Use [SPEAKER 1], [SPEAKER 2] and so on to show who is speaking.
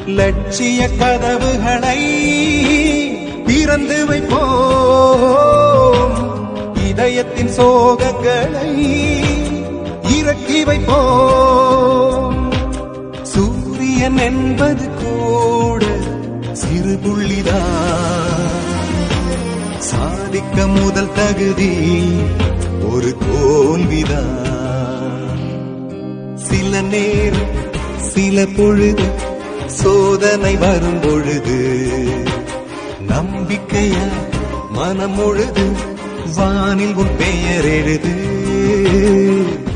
[SPEAKER 1] லட்சிய கதவுகளை திறந்து வைப்போம் இதயத்தின் சோகங்களை இறக்கி வைப்போம் சூரியன் என்பது கூட சிறு புள்ளிதான் சாதிக்க முதல் தகுதி ஒரு தோல்விதான் சில நேரம் சில பொழுது சோதனை வரும் பொழுது நம்பிக்கையா மனம் முழுது வானில் உன் பெயர் எழுது